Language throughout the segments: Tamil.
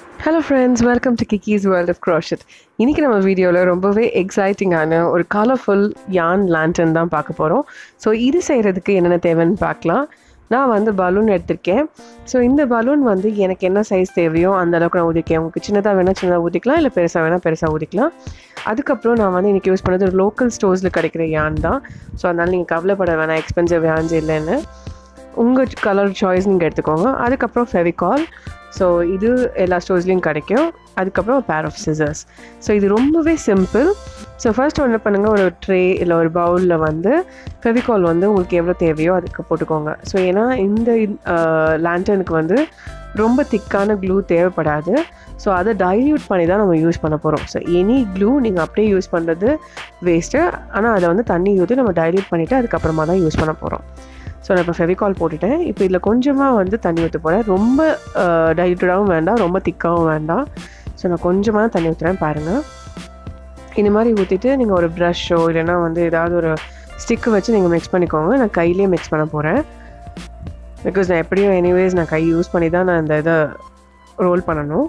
hello friends welcome to Kiki's world of crochet இன்றைக்கி நம்ம வீடியோவில் ரொம்பவே எக்ஸைட்டிங்கான ஒரு கலர்ஃபுல் யான் லேண்டன் தான் பார்க்க போகிறோம் ஸோ இது செய்கிறதுக்கு என்னென்ன தேவைன்னு பார்க்கலாம் நான் வந்து பலூன் எடுத்திருக்கேன் ஸோ இந்த பலூன் வந்து எனக்கு என்ன சைஸ் தேவையோ அந்த அளவுக்கு நான் ஊதிக்கேன் உங்களுக்கு சின்னதாக வேணால் சின்னதாக ஊதிக்கலாம் இல்லை பெருசாக வேணால் பெருசாக ஊதிக்கலாம் அதுக்கப்புறம் நான் வந்து இன்றைக்கி யூஸ் பண்ணது ஒரு லோக்கல் ஸ்டோர்ஸில் கிடைக்கிற யான் தான் ஸோ அதனால் நீங்கள் கவலைப்பட வேணாம் எக்ஸ்பென்சிவ் யான்ஸ் இல்லைன்னு உங்கள் கலர் சாய்ஸ் நீங்கள் எடுத்துக்கோங்க அதுக்கப்புறம் ஃபெவிகால் ஸோ இது எல்லா ஸ்டோர்ஸ்லேயும் கிடைக்கும் அதுக்கப்புறம் பேர் ஆஃப் சிசர்ஸ் ஸோ இது ரொம்பவே சிம்பிள் ஸோ ஃபர்ஸ்ட் என்ன பண்ணுங்கள் ஒரு ட்ரே இல்லை ஒரு பவுலில் வந்து ஃபெவிகால் வந்து உங்களுக்கு எவ்வளோ தேவையோ அதுக்கு போட்டுக்கோங்க ஸோ ஏன்னா இந்த லேண்டனுக்கு வந்து ரொம்ப திக்கான க்ளூ தேவைப்படாது ஸோ அதை டைல்யூட் பண்ணி தான் நம்ம யூஸ் பண்ண போகிறோம் ஸோ எனி க்ளூ நீங்கள் அப்படியே யூஸ் பண்ணுறது வேஸ்ட்டு ஆனால் அதை வந்து தண்ணி ஊற்றி நம்ம டைல்யூட் பண்ணிவிட்டு அதுக்கப்புறமா தான் யூஸ் பண்ண போகிறோம் ஸோ நான் இப்போ ஃபெவிகால் போட்டுட்டேன் இப்போ இதில் கொஞ்சமாக வந்து தண்ணி ஊற்ற போகிறேன் ரொம்ப டைல்யூட்டடாகவும் வேண்டாம் ரொம்ப திக்காகவும் வேண்டாம் ஸோ நான் கொஞ்சமாக தான் தண்ணி ஊற்றுறேன் பாருங்கள் இந்த மாதிரி ஊற்றிட்டு நீங்கள் ஒரு ப்ரஷ்ஷோ இல்லைனா வந்து ஏதாவது ஒரு ஸ்டிக்கு வச்சு நீங்கள் மிக்ஸ் பண்ணிக்கோங்க நான் கையிலே மிக்ஸ் பண்ண போகிறேன் பிகாஸ் நான் எப்படியும் எனிவேஸ் நான் கை யூஸ் பண்ணி தான் நான் இந்த இதை ரோல் பண்ணணும்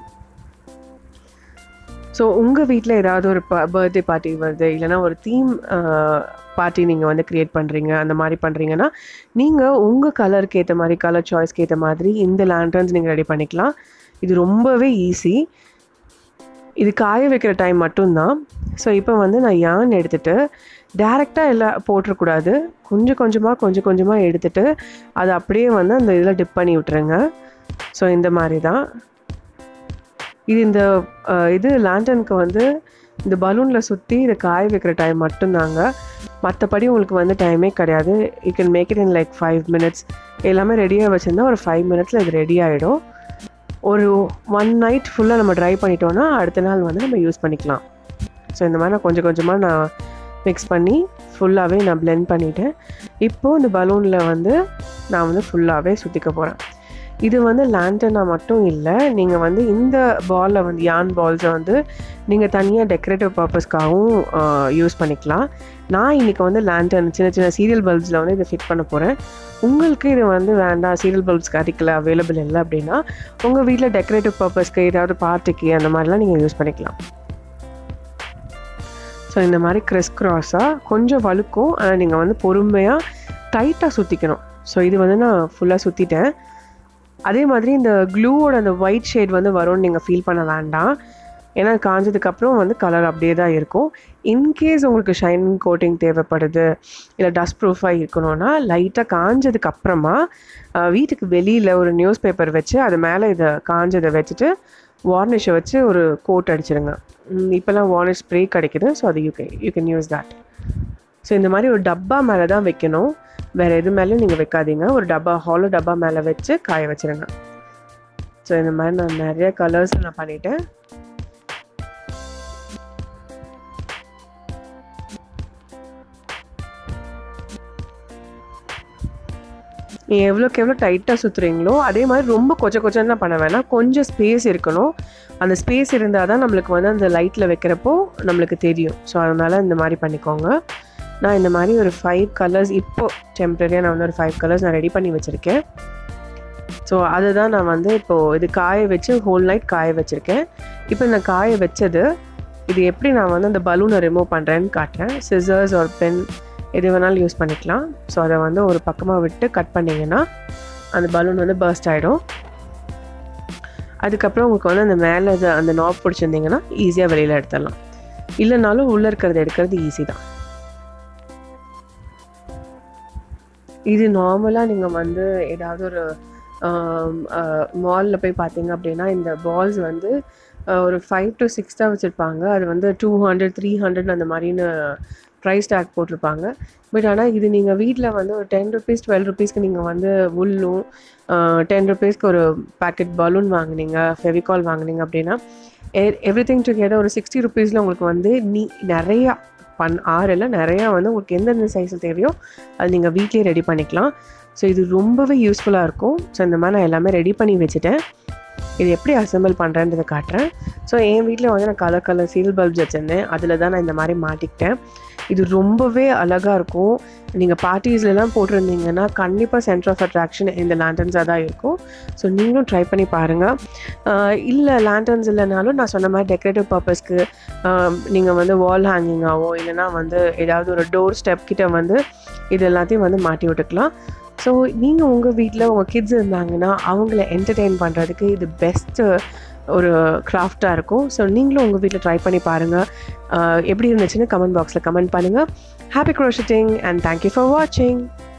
ஸோ உங்கள் வீட்டில் ஏதாவது ஒரு ப பர்த்டே பார்ட்டி வருது இல்லைனா ஒரு தீம் பார்ட்டி நீங்கள் வந்து க்ரியேட் பண்ணுறீங்க அந்த மாதிரி பண்ணுறீங்கன்னா நீங்கள் உங்கள் கலருக்கு ஏற்ற மாதிரி கலர் சாய்ஸ்க்கு ஏற்ற மாதிரி இந்த லேண்ட்ரன்ஸ் நீங்கள் ரெடி பண்ணிக்கலாம் இது ரொம்பவே ஈஸி இது காய வைக்கிற டைம் மட்டும்தான் ஸோ இப்போ வந்து நான் யான் எடுத்துகிட்டு டேரெக்டாக எல்லாம் போட்டுறக்கூடாது கொஞ்சம் கொஞ்சமாக கொஞ்சம் கொஞ்சமாக எடுத்துகிட்டு அதை அப்படியே வந்து அந்த இதில் டிப் பண்ணி விட்டுருங்க ஸோ இந்த மாதிரி தான் இது இந்த இது லேண்டனுக்கு வந்து இந்த பலூனில் சுற்றி இதை காய வைக்கிற டைம் மட்டும்தாங்க மற்றபடி உங்களுக்கு வந்து டைமே கிடையாது you can make it in like five minutes எல்லாமே ரெடியாக வச்சுருந்தா ஒரு ஃபைவ் மினிட்ஸில் இது ரெடி ஆகிடும் ஒரு ஒன் நைட் ஃபுல்லாக நம்ம ட்ரை பண்ணிட்டோன்னா அடுத்த நாள் வந்து நம்ம யூஸ் பண்ணிக்கலாம் ஸோ இந்த மாதிரி நான் கொஞ்சம் கொஞ்சமாக நான் மிக்ஸ் பண்ணி ஃபுல்லாகவே நான் பிளெண்ட் பண்ணிவிட்டேன் இப்போது இந்த பலூனில் வந்து நான் வந்து ஃபுல்லாகவே சுற்றிக்க போகிறேன் இது வந்து லேண்டனா மட்டும் இல்லை நீங்கள் வந்து இந்த பாலில் வந்து யான் பால்ஸை வந்து நீங்கள் தனியாக டெக்கரேட்டிவ் பர்பஸ்க்காகவும் யூஸ் பண்ணிக்கலாம் நான் இன்றைக்கி வந்து லேண்டன் சின்ன சின்ன சீரியல் பல்ப்ஸில் வந்து இதை ஃபிட் பண்ண போகிறேன் உங்களுக்கு இது வந்து வேண்டாம் சீரியல் பல்ப்ஸ் கிடைக்கல அவைலபிள் இல்லை அப்படின்னா உங்கள் வீட்டில் டெக்கரேட்டிவ் பர்பஸ்க்கு ஏதாவது பார்ட்டிக்கு அந்த மாதிரிலாம் நீங்கள் யூஸ் பண்ணிக்கலாம் ஸோ இந்த மாதிரி க்ரிஸ் க்ராஸாக கொஞ்சம் வழுக்கும் ஆனால் நீங்கள் வந்து பொறுமையாக டைட்டாக சுற்றிக்கணும் ஸோ இது வந்து நான் ஃபுல்லாக சுற்றிட்டேன் அதே மாதிரி இந்த க்ளூவோட அந்த ஒயிட் ஷேட் வந்து வரும்னு நீங்கள் ஃபீல் பண்ண வேண்டாம் ஏன்னா காஞ்சதுக்கப்புறம் வந்து கலர் அப்படியே தான் இருக்கும் இன்கேஸ் உங்களுக்கு ஷைனிங் கோட்டிங் தேவைப்படுது இல்லை டஸ்ட் ப்ரூஃபாக இருக்கணும்னா லைட்டாக காஞ்சதுக்கு அப்புறமா வீட்டுக்கு வெளியில் ஒரு நியூஸ் பேப்பர் வச்சு அது மேலே இதை காஞ்சதை வச்சுட்டு வார்னிஷை வச்சு ஒரு கோட் அடிச்சிருங்க இப்போல்லாம் வார்னிஷ் ஸ்ப்ரே கிடைக்குது ஸோ அது you can you can use that so இந்த மாதிரி ஒரு டப்பா மேலே தான் வைக்கணும் வேறு எது மேலேயும் நீங்கள் வைக்காதீங்க ஒரு டப்பா ஹாலோ டப்பா மேலே வச்சு காய வச்சுருங்க ஸோ இந்த மாதிரி நான் நிறைய கலர்ஸ் நான் பண்ணிட்டேன் நீ எவ்வளோக்கு எவ்வளோ டைட்டாக சுற்றுறீங்களோ அதே மாதிரி ரொம்ப கொச்ச கொச்சன்னு பண்ண வேணாம் கொஞ்சம் ஸ்பேஸ் இருக்கணும் அந்த ஸ்பேஸ் இருந்தால் தான் நம்மளுக்கு வந்து அந்த லைட்டில் வைக்கிறப்போ நம்மளுக்கு தெரியும் ஸோ அதனால் இந்த மாதிரி பண்ணிக்கோங்க நான் இந்த மாதிரி ஒரு ஃபைவ் கலர்ஸ் இப்போ டெம்பரரியாக நான் வந்து ஒரு ஃபைவ் கலர்ஸ் நான் ரெடி பண்ணி வச்சுருக்கேன் ஸோ அதை தான் நான் வந்து இப்போது இது காய வச்சு ஹோல் நைட் காய வச்சுருக்கேன் இப்போ இந்த காய வச்சது இது எப்படி நான் வந்து அந்த பலூனை ரிமூவ் பண்ணுறேன்னு காட்டுறேன் சிசர்ஸ் ஒரு பென் எது வேணாலும் யூஸ் பண்ணிக்கலாம் ஸோ அதை வந்து ஒரு பக்கமாக விட்டு கட் பண்ணிங்கன்னா அந்த பலூன் வந்து பர்ஸ்ட் ஆகிடும் அதுக்கப்புறம் உங்களுக்கு வந்து அந்த மேலே அந்த நாப் பிடிச்சிருந்தீங்கன்னா ஈஸியாக வெளியில் எடுத்துடலாம் இல்லைனாலும் உள்ளே இருக்கிறது எடுக்கிறது ஈஸி தான் இது நார்மலாக நீங்கள் வந்து ஏதாவது ஒரு மாலில் போய் பார்த்தீங்க அப்படின்னா இந்த பால்ஸ் வந்து ஒரு ஃபைவ் டு சிக்ஸ் தான் வச்சுருப்பாங்க அது வந்து டூ ஹண்ட்ரட் த்ரீ ஹண்ட்ரட் அந்த மாதிரின்னு ப்ரைஸ் டேக் போட்டிருப்பாங்க பட் ஆனால் இது நீங்கள் வீட்டில் வந்து ஒரு டென் ருபீஸ் டுவெல் ருபீஸ்க்கு நீங்கள் வந்து உள்ளும் டென் ருபீஸ்க்கு ஒரு பேக்கெட் பலூன் வாங்கினீங்க ஃபெவிகால் வாங்கினீங்க அப்படின்னா எவ்ரி திங் டுகெதர் ஒரு சிக்ஸ்டி ருபீஸில் உங்களுக்கு வந்து நீ நிறையா பண் ஆறில் நிறையா வந்து உங்களுக்கு எந்தெந்த சைஸில் தேவையோ அது நீங்கள் வீட்லேயே ரெடி பண்ணிக்கலாம் ஸோ இது ரொம்பவே யூஸ்ஃபுல்லாக இருக்கும் ஸோ இந்த மாதிரி நான் எல்லாமே ரெடி பண்ணி வச்சுட்டேன் இது எப்படி அசம்பிள் பண்ணுறேன்றதை காட்டுறேன் ஸோ என் வீட்டில் வந்து நான் கலர் கலர் சீல் பல்ப்ஸ் வச்சுருந்தேன் அதில் தான் நான் இந்த மாதிரி மாட்டிக்கிட்டேன் இது ரொம்பவே அழகாக இருக்கும் நீங்கள் பார்ட்டிஸ்லலாம் போட்டிருந்தீங்கன்னா கண்டிப்பாக சென்டர் ஆஃப் அட்ராக்ஷன் இந்த லேண்டன்ஸாக தான் இருக்கும் ஸோ நீங்களும் ட்ரை பண்ணி பாருங்கள் இல்லை லேண்டன்ஸ் இல்லைனாலும் நான் சொன்ன மாதிரி டெக்கரேட்டிவ் பர்பஸ்க்கு நீங்கள் வந்து வால் ஹேங்கிங்காவோ இல்லைனா வந்து ஏதாவது ஒரு டோர் ஸ்டெப் கிட்ட வந்து இது எல்லாத்தையும் வந்து மாட்டி விட்டுக்கலாம் ஸோ நீங்கள் உங்கள் வீட்டில் உங்கள் கிட்ஸ் இருந்தாங்கன்னா அவங்கள என்டர்டெயின் பண்ணுறதுக்கு இது பெஸ்ட்டு ஒரு கிராஃப்டாக இருக்கும் ஸோ நீங்களும் உங்கள் வீட்டில் ட்ரை பண்ணி பாருங்கள் எப்படி இருந்துச்சுன்னு கமெண்ட் பாக்ஸில் கமெண்ட் பண்ணுங்கள் happy crocheting and thank you for வாட்சிங்